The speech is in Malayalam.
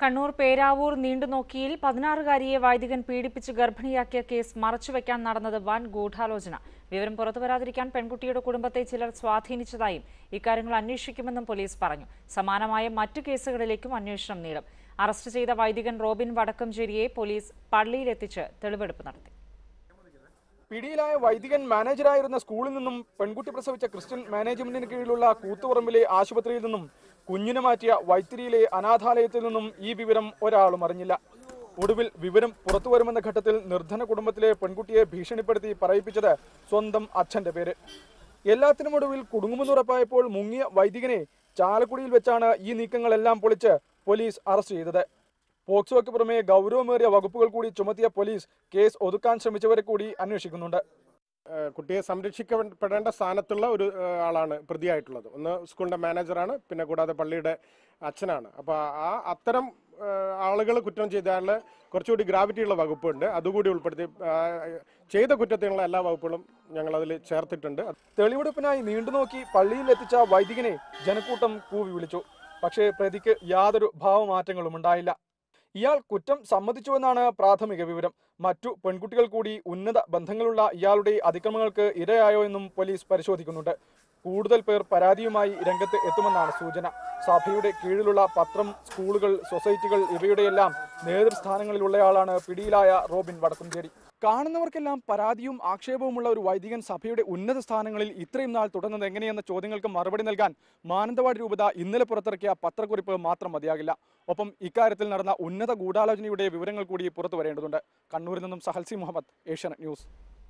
കണ്ണൂർ പേരാവൂർ നീണ്ടുനോക്കിയിൽ പതിനാറുകാരിയെ വൈദികൻ പീഡിപ്പിച്ച് ഗർഭിണിയാക്കിയ കേസ് മറച്ചുവെക്കാൻ നടന്നത് വൻ ഗൂഢാലോചന വിവരം പുറത്തുവരാതിരിക്കാൻ പെൺകുട്ടിയുടെ കുടുംബത്തെ ചിലർ സ്വാധീനിച്ചതായും ഇക്കാര്യങ്ങൾ അന്വേഷിക്കുമെന്നും പോലീസ് പറഞ്ഞു സമാനമായ മറ്റു കേസുകളിലേക്കും അന്വേഷണം നീളും അറസ്റ്റ് ചെയ്ത വൈദികൻ റോബിൻ വടക്കംചേരിയെ പോലീസ് പള്ളിയിലെത്തിച്ച് തെളിവെടുപ്പ് നടത്തി പിടിയിലായ വൈദികൻ മാനേജറായിരുന്ന സ്കൂളിൽ നിന്നും പെൺകുട്ടി പ്രസവിച്ച ക്രിസ്ത്യൻ മാനേജ്മെന്റിന് കീഴിലുള്ള കൂത്തുപറമ്പിലെ ആശുപത്രിയിൽ നിന്നും കുഞ്ഞിനെ മാറ്റിയ വൈത്തിരിയിലെ അനാഥാലയത്തിൽ നിന്നും ഈ വിവരം ഒരാളും അറിഞ്ഞില്ല ഒടുവിൽ വിവരം പുറത്തു വരുമെന്ന ഘട്ടത്തിൽ നിർധന കുടുംബത്തിലെ പെൺകുട്ടിയെ ഭീഷണിപ്പെടുത്തി പറയിപ്പിച്ചത് സ്വന്തം അച്ഛന്റെ പേര് എല്ലാത്തിനും ഒടുവിൽ കുടുങ്ങുമെന്നുറപ്പായപ്പോൾ മുങ്ങിയ വൈദികനെ ചാലക്കുടിയിൽ വെച്ചാണ് ഈ നീക്കങ്ങളെല്ലാം പൊളിച്ച് പോലീസ് അറസ്റ്റ് ചെയ്തത് പോക്സോയ്ക്ക് പുറമെ ഗൗരവമേറിയ വകുപ്പുകൾ കൂടി ചുമത്തിയ പോലീസ് കേസ് ഒതുക്കാൻ ശ്രമിച്ചവരെ കൂടി അന്വേഷിക്കുന്നുണ്ട് ഏഹ് കുട്ടിയെ സംരക്ഷിക്കപ്പെടേണ്ട സ്ഥാനത്തുള്ള ഒരു ഏഹ് ആളാണ് പ്രതിയായിട്ടുള്ളത് ഒന്ന് സ്കൂളിന്റെ മാനേജറാണ് പിന്നെ കൂടാതെ പള്ളിയുടെ അച്ഛനാണ് അപ്പോൾ ആ അത്തരം ആളുകൾ കുറ്റം ചെയ്താൽ കുറച്ചുകൂടി ഗ്രാവിറ്റിയുള്ള വകുപ്പുണ്ട് അതുകൂടി ഉൾപ്പെടുത്തി ഏഹ് ചെയ്ത കുറ്റത്തിനുള്ള എല്ലാ വകുപ്പുകളും ഞങ്ങൾ അതിൽ ചേർത്തിട്ടുണ്ട് തെളിവെടുപ്പിനായി നീണ്ടുനോക്കി പള്ളിയിൽ എത്തിച്ച വൈദികനെ ജനക്കൂട്ടം കൂവി വിളിച്ചു പക്ഷേ പ്രതിക്ക് യാതൊരു ഭാവമാറ്റങ്ങളും ഉണ്ടായില്ല ഇയാൾ കുറ്റം സമ്മതിച്ചുവെന്നാണ് പ്രാഥമിക വിവരം മറ്റു പെൺകുട്ടികൾ കൂടി ഉന്നത ബന്ധങ്ങളുള്ള ഇയാളുടെ അതിക്രമങ്ങൾക്ക് ഇരയായോ എന്നും പോലീസ് പരിശോധിക്കുന്നുണ്ട് കൂടുതൽ പേർ പരാതിയുമായി രംഗത്ത് എത്തുമെന്നാണ് സൂചന സഭയുടെ കീഴിലുള്ള പത്രം സ്കൂളുകൾ സൊസൈറ്റികൾ ഇവയുടെയെല്ലാം നേതൃസ്ഥാനങ്ങളിലുള്ളയാളാണ് പിടിയിലായ റോബിൻ വടക്കുംചേരി കാണുന്നവർക്കെല്ലാം പരാതിയും ആക്ഷേപവുമുള്ള ഒരു വൈദികൻ സഭയുടെ ഉന്നത സ്ഥാനങ്ങളിൽ ഇത്രയും നാൾ തുടർന്നത് എങ്ങനെയെന്ന ചോദ്യങ്ങൾക്ക് മറുപടി നൽകാൻ മാനന്തവാടി രൂപത ഇന്നലെ പുറത്തിറക്കിയ പത്രക്കുറിപ്പ് മാത്രം മതിയാകില്ല ഒപ്പം ഇക്കാര്യത്തിൽ നടന്ന ഉന്നത ഗൂഢാലോചനയുടെ വിവരങ്ങൾ കൂടി പുറത്തു വരേണ്ടതുണ്ട് കണ്ണൂരിൽ നിന്നും സഹൽസി മുഹമ്മദ് ഏഷ്യാനെറ്റ് ന്യൂസ്